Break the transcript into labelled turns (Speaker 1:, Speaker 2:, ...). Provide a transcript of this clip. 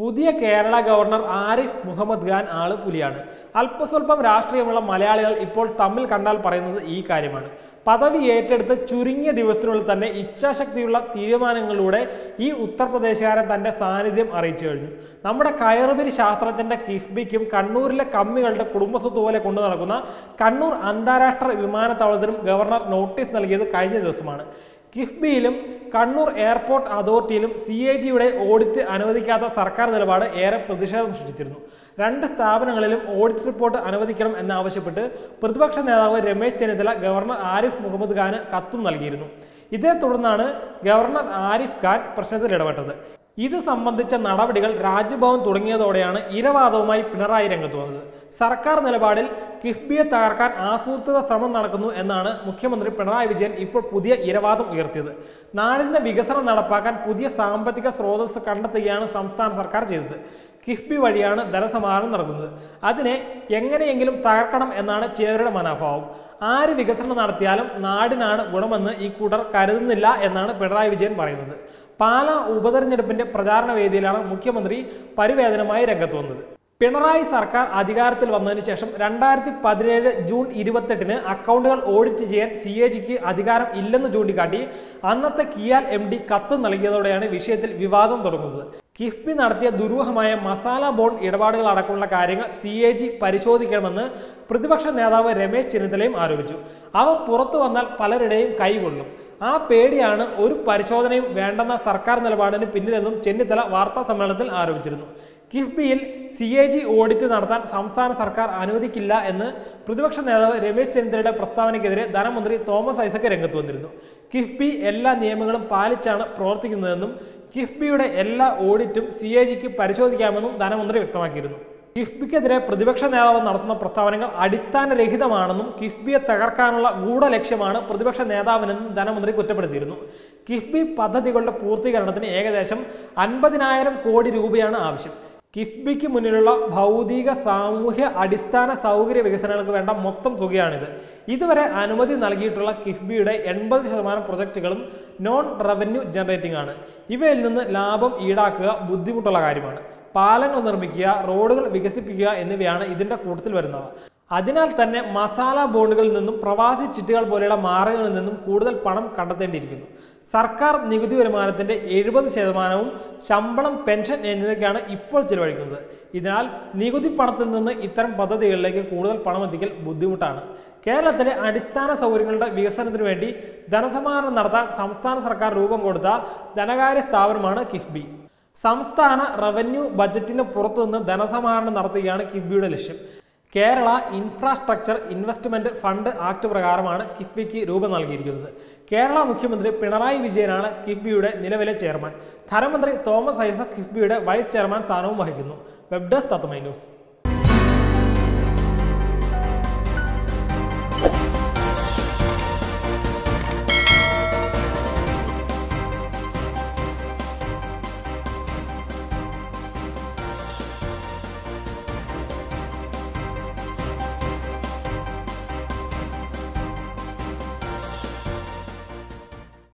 Speaker 1: പുതിയ കേരള ഗവർണർ ആരിഫ് മുഹമ്മദ് ഖാൻ ആള് പുലിയാണ് അല്പസ്വല്പം രാഷ്ട്രീയമുള്ള മലയാളികൾ ഇപ്പോൾ തമ്മിൽ കണ്ടാൽ പറയുന്നത് ഈ കാര്യമാണ് പദവി ഏറ്റെടുത്ത് ചുരുങ്ങിയ ദിവസത്തിനുള്ളിൽ തന്നെ ഇച്ഛാശക്തിയുള്ള തീരുമാനങ്ങളിലൂടെ ഈ ഉത്തർപ്രദേശുകാരൻ തന്റെ സാന്നിധ്യം അറിയിച്ചു കഴിഞ്ഞു നമ്മുടെ കയറുപിരി ശാസ്ത്രത്തിന്റെ കിഫ്ബിക്കും കണ്ണൂരിലെ കമ്മികളുടെ കുടുംബസ്വത്ത് പോലെ കൊണ്ടു നടക്കുന്ന കണ്ണൂർ അന്താരാഷ്ട്ര വിമാനത്താവളത്തിനും ഗവർണർ നോട്ടീസ് നൽകിയത് കഴിഞ്ഞ ദിവസമാണ് കിഫ്ബിയിലും കണ്ണൂർ എയർപോർട്ട് അതോറിറ്റിയിലും സി എ ജിയുടെ ഓഡിറ്റ് അനുവദിക്കാത്ത സർക്കാർ നിലപാട് ഏറെ പ്രതിഷേധം സൃഷ്ടിച്ചിരുന്നു രണ്ട് സ്ഥാപനങ്ങളിലും ഓഡിറ്റ് റിപ്പോർട്ട് അനുവദിക്കണം എന്നാവശ്യപ്പെട്ട് പ്രതിപക്ഷ നേതാവ് രമേശ് ചെന്നിത്തല ഗവർണർ ആരിഫ് മുഹമ്മദ് ഖാന് കത്തും നൽകിയിരുന്നു ഇതേ തുടർന്നാണ് ഗവർണർ ആരിഫ് ഖാൻ പ്രശ്നത്തിൽ ഇടപെട്ടത് ഇത് സംബന്ധിച്ച നടപടികൾ രാജ്ഭവൻ തുടങ്ങിയതോടെയാണ് ഇരവാദവുമായി പിണറായി രംഗത്ത് വന്നത് സർക്കാർ നിലപാടിൽ കിഫ്ബിയെ തകർക്കാൻ ആസൂത്രിത ശ്രമം നടക്കുന്നു എന്നാണ് മുഖ്യമന്ത്രി പിണറായി വിജയൻ ഇപ്പോൾ പുതിയ ഇരവാദം ഉയർത്തിയത് നാടിന്റെ വികസനം നടപ്പാക്കാൻ പുതിയ സാമ്പത്തിക സ്രോതസ് കണ്ടെത്തുകയാണ് സംസ്ഥാന സർക്കാർ ചെയ്തത് കിഫ്ബി വഴിയാണ് ധനസമാഹരണം നടക്കുന്നത് അതിനെ എങ്ങനെയെങ്കിലും തകർക്കണം എന്നാണ് ചിലരുടെ മനോഭാവം ആര് വികസനം നടത്തിയാലും നാടിനാണ് ഗുണമെന്ന് ഈ കൂട്ടർ കരുതുന്നില്ല എന്നാണ് പിണറായി വിജയൻ പറയുന്നത് പാലാ ഉപതെരഞ്ഞെടുപ്പിന്റെ പ്രചാരണ വേദിയിലാണ് മുഖ്യമന്ത്രി പരിവേദനമായി രംഗത്ത് വന്നത് പിണറായി സർക്കാർ അധികാരത്തിൽ വന്നതിന് ശേഷം രണ്ടായിരത്തി പതിനേഴ് ജൂൺ ഇരുപത്തെട്ടിന് അക്കൗണ്ടുകൾ ഓഡിറ്റ് ചെയ്യാൻ സി എ ജിക്ക് അധികാരം ഇല്ലെന്ന് ചൂണ്ടിക്കാട്ടി അന്നത്തെ കിയാൽ എം ഡി കത്ത് നൽകിയതോടെയാണ് വിഷയത്തിൽ വിവാദം തുടങ്ങുന്നത് കിഫ്ബി നടത്തിയ ദുരൂഹമായ മസാല ബോണ്ട് ഇടപാടുകൾ അടക്കമുള്ള കാര്യങ്ങൾ സി എ ജി പരിശോധിക്കണമെന്ന് പ്രതിപക്ഷ നേതാവ് രമേശ് ചെന്നിത്തലയും ആരോപിച്ചു അവ പുറത്തു വന്നാൽ പലരുടെയും കൈകൊള്ളും ആ പേടിയാണ് ഒരു പരിശോധനയും വേണ്ടെന്ന സർക്കാർ നിലപാടിന് പിന്നിലെന്നും ചെന്നിത്തല വാർത്താ സമ്മേളനത്തിൽ ആരോപിച്ചിരുന്നു കിഫ്ബിയിൽ സി എ ജി ഓഡിറ്റ് നടത്താൻ സംസ്ഥാന സർക്കാർ അനുവദിക്കില്ല എന്ന് പ്രതിപക്ഷ നേതാവ് രമേശ് ചെന്നിത്തലയുടെ പ്രസ്താവനയ്ക്കെതിരെ ധനമന്ത്രി തോമസ് ഐസക് രംഗത്ത് വന്നിരുന്നു കിഫ്ബി എല്ലാ നിയമങ്ങളും പാലിച്ചാണ് പ്രവർത്തിക്കുന്നതെന്നും കിഫ്ബിയുടെ എല്ലാ ഓഡിറ്റും സി എ ജിക്ക് പരിശോധിക്കാമെന്നും ധനമന്ത്രി വ്യക്തമാക്കിയിരുന്നു കിഫ്ബിക്കെതിരെ പ്രതിപക്ഷ നേതാവ് നടത്തുന്ന പ്രസ്താവനകൾ അടിസ്ഥാനരഹിതമാണെന്നും കിഫ്ബിയെ തകർക്കാനുള്ള ഗൂഢലക്ഷ്യമാണ് പ്രതിപക്ഷ നേതാവിനെന്നും ധനമന്ത്രി കുറ്റപ്പെടുത്തിയിരുന്നു കിഫ്ബി പദ്ധതികളുടെ പൂർത്തീകരണത്തിന് ഏകദേശം അൻപതിനായിരം കോടി രൂപയാണ് ആവശ്യം കിഫ്ബിക്ക് മുന്നിലുള്ള ഭൗതിക സാമൂഹ്യ അടിസ്ഥാന സൗകര്യ വികസനങ്ങൾക്ക് വേണ്ട മൊത്തം തുകയാണിത് ഇതുവരെ അനുമതി നൽകിയിട്ടുള്ള കിഫ്ബിയുടെ എൺപത് ശതമാനം പ്രൊജക്റ്റുകളും നോൺ റവന്യൂ ജനറേറ്റിംഗ് ആണ് ഇവയിൽ നിന്ന് ലാഭം ഈടാക്കുക ബുദ്ധിമുട്ടുള്ള കാര്യമാണ് പാലങ്ങൾ നിർമ്മിക്കുക റോഡുകൾ വികസിപ്പിക്കുക എന്നിവയാണ് ഇതിന്റെ കൂട്ടത്തിൽ വരുന്നവ അതിനാൽ തന്നെ മസാല ബോണ്ടുകളിൽ നിന്നും പ്രവാസി ചിട്ടുകൾ പോലെയുള്ള മാർഗങ്ങളിൽ നിന്നും കൂടുതൽ പണം കണ്ടെത്തേണ്ടിയിരിക്കുന്നു സർക്കാർ നികുതി വരുമാനത്തിന്റെ എഴുപത് ശതമാനവും ശമ്പളം പെൻഷൻ എന്നിവയ്ക്കാണ് ഇപ്പോൾ ചിലവഴിക്കുന്നത് ഇതിനാൽ നികുതി പണത്തിൽ നിന്ന് ഇത്തരം പദ്ധതികളിലേക്ക് കൂടുതൽ പണം എത്തിക്കൽ ബുദ്ധിമുട്ടാണ് കേരളത്തിലെ അടിസ്ഥാന സൗകര്യങ്ങളുടെ വികസനത്തിനു വേണ്ടി ധനസമാഹരണം നടത്താൻ സംസ്ഥാന സർക്കാർ രൂപം കൊടുത്ത ധനകാര്യ സ്ഥാപനമാണ് കിഫ്ബി സംസ്ഥാന റവന്യൂ ബജറ്റിന് പുറത്തുനിന്ന് ധനസമാഹരണം നടത്തുകയാണ് കിഫ്ബിയുടെ ലക്ഷ്യം Kerala infrastructure investment fund act പ്രകാരമാണ് കിഫ്ബിക്ക് രൂപം നൽകിയിരിക്കുന്നത് കേരള മുഖ്യമന്ത്രി പിണറായി വിജയനാണ് കിഫ്ബിയുടെ നിലവിലെ ചെയർമാൻ ധനമന്ത്രി തോമസ് ഐസക് കിഫ്ബിയുടെ വൈസ് ചെയർമാൻ സ്ഥാനവും വഹിക്കുന്നു വെബ് ഡെസ്ക് തത്വമൈ ന്യൂസ്